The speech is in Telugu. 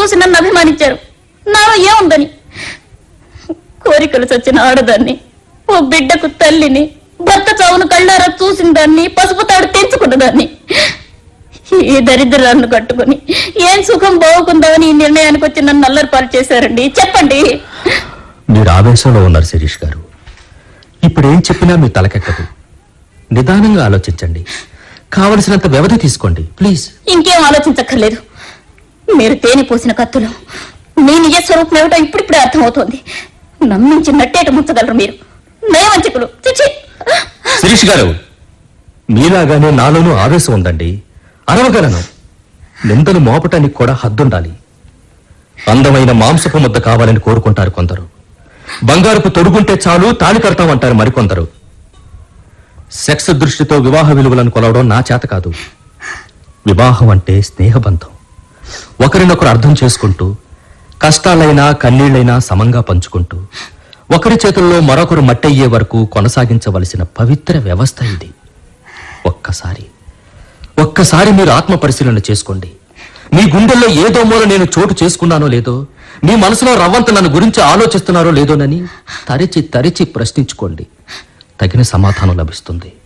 చూసి నన్ను అభిమానించారు నాలో ఏముందని కోరికలు చచ్చిన ఆడదాన్ని ఓ బిడ్డకు తల్లిని భర్త చావును కళ్ళారా చూసిన దాన్ని పసుపు తాడు తెంచుకున్న దాన్ని ఈ దరిద్రాలను కట్టుకుని ఏం సుఖం బాగుకుందామని ఈ నిర్ణయానికి వచ్చి నన్ను అల్లరిపాలు చేశారండి చెప్పండి మీరు ఆవేశంలో ఉన్నారు శిరీష్ గారు ఇప్పుడు ఏం చెప్పినా మీ తలకెక్కదు నిదానంగా ఆలోచించండి కావలసినంత వ్యవధి తీసుకోండి ప్లీజ్ ఇంకేం ఆలోచించక్కర్లేదు మీరు తేనె పోసిన కత్తులు మీ నిజ స్వరూపం ఏమిటో ఇప్పుడిప్పుడే అర్థమవుతోంది నమ్మించి నట్టేట ముంచగలరు మీరు నయవంచకులు చిచి శిరీష్ గారు మీలాగానే నాలోనూ ఆవేశం ఉందండి అరవగలను నిందలు మోపటానికి కూడా హద్దుండాలి అందమైన మాంసపు ముద్ద కావాలని కోరుకుంటారు కొందరు బంగారపు తొడుగుంటే చాలు తాళి కడతామంటారు మరికొందరు సెక్స్ దృష్టితో వివాహ విలువలను కొలవడం నా చేత కాదు వివాహం అంటే స్నేహబంధం ఒకరినొకరు అర్థం చేసుకుంటూ కష్టాలైనా కన్నీళ్లైనా సమంగా పంచుకుంటూ ఒకరి చేతుల్లో మరొకరు మట్టయ్యే వరకు కొనసాగించవలసిన పవిత్ర వ్యవస్థ ఇది ఒక్కసారి ఒక్కసారి మీరు ఆత్మ పరిశీలన చేసుకోండి మీ గుండెల్లో ఏదో మూల నేను చోటు చేసుకున్నానో లేదో మీ మనసులో రవ్వంత నన్ను గురించి ఆలోచిస్తున్నారో లేదోనని తరిచి తరిచి ప్రశ్నించుకోండి తగిన సమాధానం లభిస్తుంది